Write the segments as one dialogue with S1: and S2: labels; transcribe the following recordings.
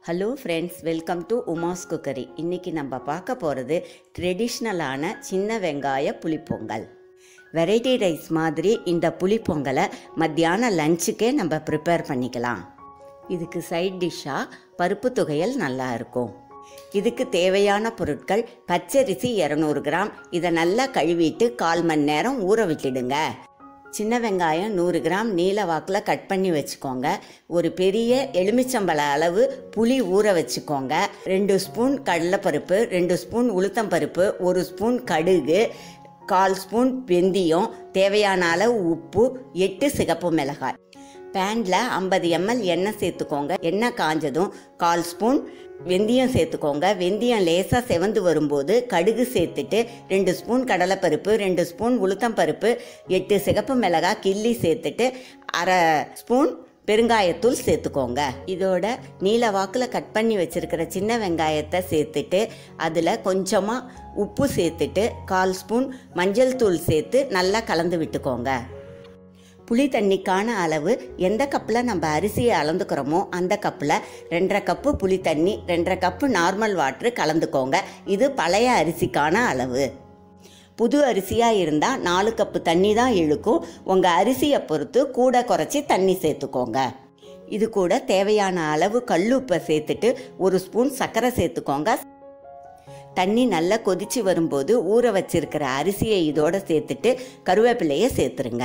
S1: hello friends welcome to Uma's cookery இன்றைக்கி நம்ம பார்க்க போகிறது ட்ரெடிஷ்னலான சின்ன வெங்காய புளிப்பொங்கல் வெரைட்டி ரைஸ் மாதிரி இந்த புளிப்பொங்கலை மத்தியான லஞ்சுக்கே நம்ம ப்ரிப்பேர் பண்ணிக்கலாம் இதுக்கு சைட் டிஷ்ஷாக பருப்பு துவையல் நல்லா இருக்கும் இதுக்கு தேவையான பொருட்கள் பச்சரிசி இரநூறு கிராம் இதை நல்லா கழுவிட்டு கால் மணி நேரம் ஊற விட்டுடுங்க சின்ன வெங்காயம் நூறு கிராம் நீல வாக்கில் கட் பண்ணி வச்சுக்கோங்க ஒரு பெரிய எலுமிச்சம்பழ அளவு புளி ஊற வச்சுக்கோங்க ரெண்டு ஸ்பூன் கடலைப்பருப்பு ரெண்டு ஸ்பூன் உளுத்தம்பருப்பு ஒரு ஸ்பூன் கடுகு கால் ஸ்பூன் வெந்தயம் தேவையான அளவு உப்பு எட்டு சிகப்பு மிளகாய் பேனில் ஐம்பது எம்எல் எண்ணெய் சேர்த்துக்கோங்க எண்ணெய் காஞ்சதும் கால் ஸ்பூன் வெந்தயம் சேர்த்துக்கோங்க வெந்தயம் லேசாக செவந்து வரும்போது கடுகு சேர்த்துட்டு ரெண்டு ஸ்பூன் கடலைப்பருப்பு ரெண்டு ஸ்பூன் உளுத்தம்பருப்பு எட்டு சிகப்பு மிளகாய் கிள்ளி சேர்த்துட்டு அரை ஸ்பூன் பெருங்காயத்தூள் சேர்த்துக்கோங்க இதோட நீல வாக்கில் கட் பண்ணி வச்சுருக்கிற சின்ன வெங்காயத்தை சேர்த்துட்டு அதில் கொஞ்சமாக உப்பு சேர்த்துட்டு கால் ஸ்பூன் மஞ்சள் தூள் சேர்த்து நல்லா கலந்து விட்டுக்கோங்க புளி தண்ணிக்கான அளவு எந்த கப்பில் நம்ம அரிசியை அளந்துக்கிறோமோ அந்த கப்பில் ரெண்டரை கப்பு புளி தண்ணி ரெண்டரை கப்பு நார்மல் வாட்ரு கலந்துக்கோங்க இது பழைய அரிசிக்கான அளவு புது அரிசியாக இருந்தால் நாலு கப்பு தண்ணி தான் இழுக்கும் உங்கள் அரிசியை பொறுத்து கூட குறைச்சி தண்ணி சேர்த்துக்கோங்க இது கூட தேவையான அளவு கல்லுப்பை சேர்த்துட்டு ஒரு ஸ்பூன் சர்க்கரை சேர்த்துக்கோங்க தண்ணி நல்லா கொதிச்சு வரும்போது ஊற வச்சிருக்கிற அரிசியை இதோட சேர்த்துட்டு கருவேப்பிலையை சேர்த்துருங்க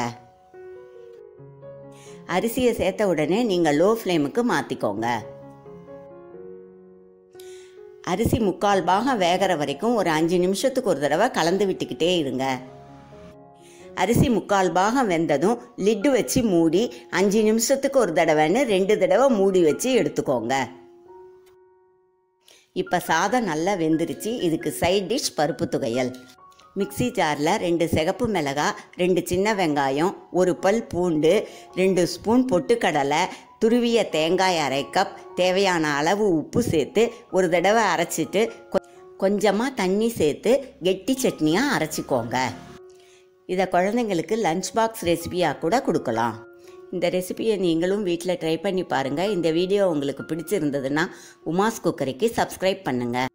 S1: அரிசியை சேர்த்த உடனே நீங்கள் லோ ஃப்ளேமுக்கு மாற்றிக்கோங்க அரிசி முக்கால் பாகம் வேகிற வரைக்கும் ஒரு அஞ்சு நிமிஷத்துக்கு ஒரு தடவை கலந்து விட்டுக்கிட்டே இருங்க அரிசி முக்கால் பாகம் வெந்ததும் லிட்டு வச்சு மூடி அஞ்சு நிமிஷத்துக்கு ஒரு தடவைன்னு ரெண்டு தடவை மூடி வச்சு எடுத்துக்கோங்க இப்போ சாதம் நல்லா வெந்துருச்சு இதுக்கு சைட் டிஷ் பருப்பு துவையல் மிக்சி ஜாரில் ரெண்டு சிகப்பு மிளகாய் ரெண்டு சின்ன வெங்காயம் ஒரு பல் பூண்டு ரெண்டு ஸ்பூன் பொட்டுக்கடலை துருவிய தேங்காய் அரை கப் தேவையான அளவு உப்பு சேர்த்து ஒரு தடவை அரைச்சிட்டு கொஞ்சமாக தண்ணி சேர்த்து கெட்டி சட்னியாக அரைச்சிக்கோங்க இதை குழந்தைங்களுக்கு லஞ்ச் பாக்ஸ் ரெசிபியாக கூட கொடுக்கலாம் இந்த ரெசிபியை நீங்களும் வீட்டில் ட்ரை பண்ணி பாருங்கள் இந்த வீடியோ உங்களுக்கு பிடிச்சிருந்ததுன்னா உமாஸ் குக்கரிக்கு சப்ஸ்கிரைப் பண்ணுங்கள்